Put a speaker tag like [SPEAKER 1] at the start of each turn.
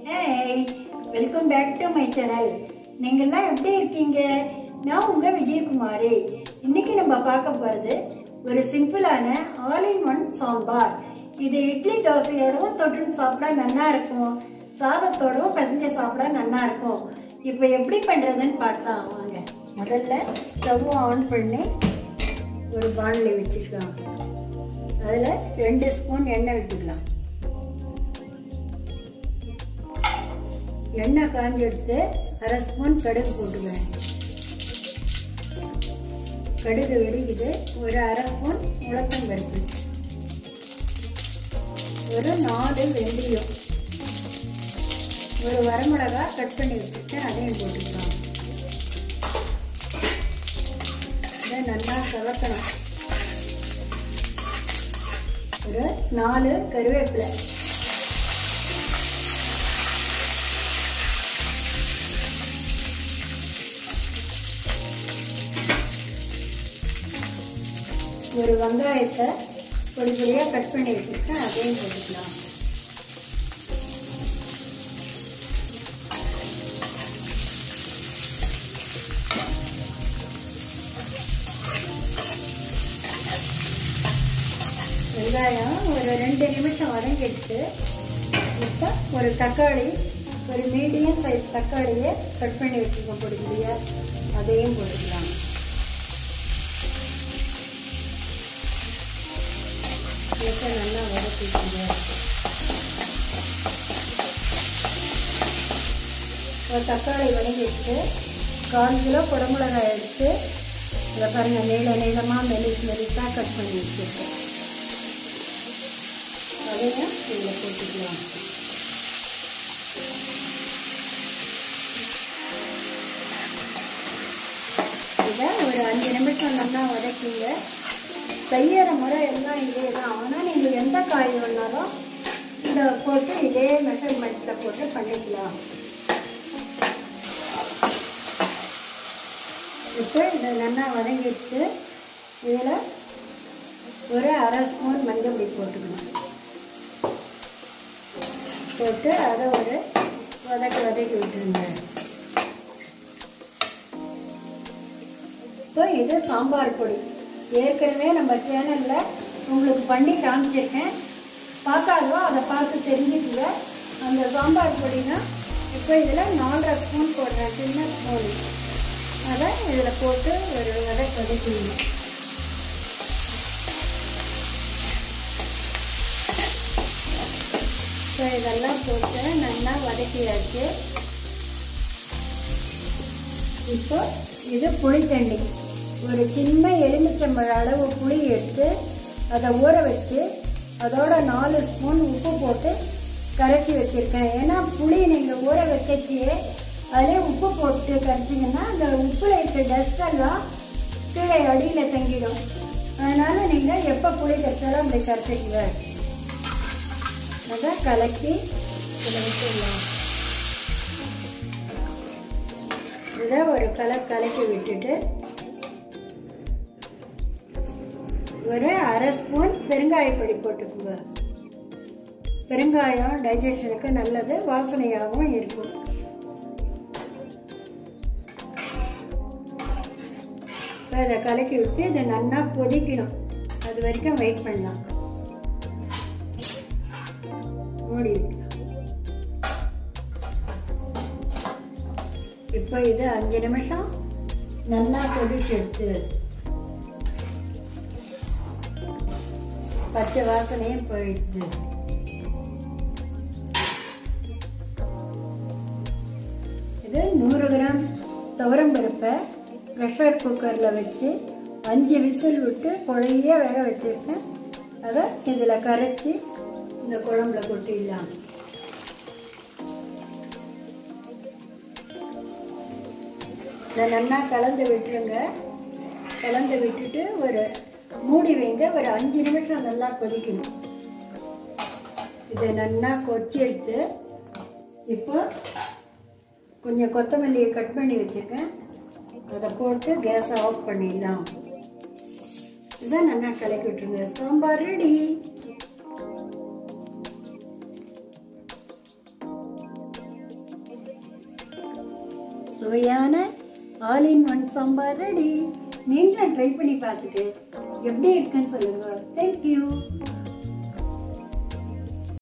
[SPEAKER 1] hey welcome back to my channel நீங்கள்லாம் எப்படி இருக்கீங்க நான் உங்கள் விஜயகுமாரி இன்னைக்கு நம்ம பார்க்க போகிறது ஒரு சிம்பிளான ஆல் இன் ஒன் சாம்பார் இது இட்லி தோசையோடவும் தொட்டு சாப்பிட நல்லா இருக்கும் சாதத்தோடவும் பசஞ்சு சாப்பிட நல்லா இருக்கும் இப்போ எப்படி பண்ணுறதுன்னு பார்க்கலாம் வாங்க முதல்ல ஸ்டவ் ஆன் பண்ணி ஒரு பாண்டில் வச்சுக்கலாம் அதில் ரெண்டு ஸ்பூன் எண்ணெய் விட்டுக்கலாம் எண்ணெய் காஞ்சி எடுத்து அரை ஸ்பூன் கடுகு போட்டுக்கிறேன் கடுகு வெடிக்குது ஒரு அரை ஸ்பூன் உளுத்தம் பருப்பு ஒரு நாலு வெந்தயம் ஒரு வரமிளகா கட் பண்ணி வச்சுருக்கேன் அதையும் போட்டுக்கலாம் இதை நல்லா சவக்கணும் ஒரு நாலு கருவேப்பிலை ஒரு வெங்காயத்தை பொடி பொடியாக கட் பண்ணி வச்சுருக்கேன் அதையும் போட்டுக்கலாம் வெங்காயம் ஒரு ரெண்டு நிமிஷம் வதங்கிட்டு இப்போ ஒரு தக்காளி ஒரு மீடியம் சைஸ் தக்காளியை கட் பண்ணி வச்சுக்க பொடிப்படியா அதையும் போட்டுக்கலாம் போட்டு நல்லா வதக்கிக்கோங்க ஒரு தக்காளி வதங்கிட்டு கால் கிலோ குடமிளகாய் எடுத்து இதை பாருங்கள் நீள நீளமாக மெலிஸ் மெலிஸாக கட் பண்ணி வச்சுருக்கேன் அதையும் இதில் போட்டுக்கலாம் இதை ஒரு அஞ்சு நிமிஷம் நல்லா வதக்கிங்க செய்யற முறை எல்லாம் இதே தான் ஆனால் நீங்கள் எந்த காய் வேணாலும் இதை போட்டு இதே மெஷர்மெண்ட்டில் போட்டு பண்ணிக்கலாம் இப்போ இதை நல்லா வதங்கிட்டு இதில் ஒரு அரை ஸ்பூன் மஞ்சள் பொடி போட்டுக்கணும் போட்டு அதை ஒரு வதக்கி வதக்கி விட்டுருங்க இப்போ இது சாம்பார் பொடி ஏற்கனவே நம்ம சேனலில் உங்களுக்கு பண்ணி காமிச்சிருக்கேன் பார்க்காதோ அதை பார்த்து தெரிஞ்சுக்குங்க அந்த சாம்பார் பொடினா இப்போ இதில் நாலரை ஸ்பூன் போடுறேன் சின்ன ஸ்பூன் அதை இதில் போட்டு ஒரு வதக்கி வதக்கிடணும் ஸோ இதெல்லாம் போட்டு நல்லா வதக்கியாச்சு இப்போ இது புளி தண்ணி ஒரு சின்ன எலுமிச்சம்பழ அளவு புளி எடுத்து அதை ஊற வச்சு அதோட நாலு ஸ்பூன் உப்பு போட்டு கரைச்சி வச்சுருக்கேன் ஏன்னா புளி நீங்கள் ஊற வச்சியே அதிலே உப்பு போட்டு கரைச்சிங்கன்னா அந்த உப்பில் இருக்க டஸ்டெல்லாம் கீழே அடியில் தங்கிடும் அதனால் நீங்கள் எப்போ புளி கரைச்சாலும் அப்படி கரைச்சிக்குங்க அதை கலக்கி இதில் விட்டுடலாம் இதை ஒரு கலர் கலக்கி விட்டுட்டு ஒரு அரை ஸ்பூன் பெருங்காயப்பொடி போட்டுக்குங்க பெருங்காயம் டைஜஷனுக்கு நல்லது வாசனையாகவும் இருக்கும் இப்போ இதை கலக்கி விட்டு இதை நல்லா கொதிக்கணும் அது வரைக்கும் வெயிட் பண்ணலாம் மூடி வைக்கலாம் இப்போ இது அஞ்சு நிமிஷம் நல்லா கொதிச்சு எடுத்து பச்சை வாசனையும் போயிடுது இது நூறு கிராம் துவரம் பருப்பை ப்ரெஷர் குக்கரில் வச்சு அஞ்சு விசில் விட்டு குழைய வேக வச்சுருக்கேன் அதை இதில் கரைச்சி இந்த குழம்புல கொட்டிடலாம் இதை நல்லா கலந்து விட்டுருங்க கலந்து விட்டுட்டு ஒரு மூடி வைங்க ஒரு அஞ்சு நிமிஷம் நல்லா கொதிக்கணும் இதை நல்லா கொச்சி எடுத்து இப்போ கொஞ்சம் கொத்தமல்லியை கட் பண்ணி வச்சுருக்கேன் அதை போட்டு கேஸை ஆஃப் பண்ணிடலாம் இதை நல்லா கலக்கி விட்டுருங்க சாம்பார் ரெடி சுவையான all in one sambar ready நீங்களும் ட்ரை பண்ணி பார்த்துட்டு எப்படி இருக்குன்னு சொல்லுங்க தேங்க்யூ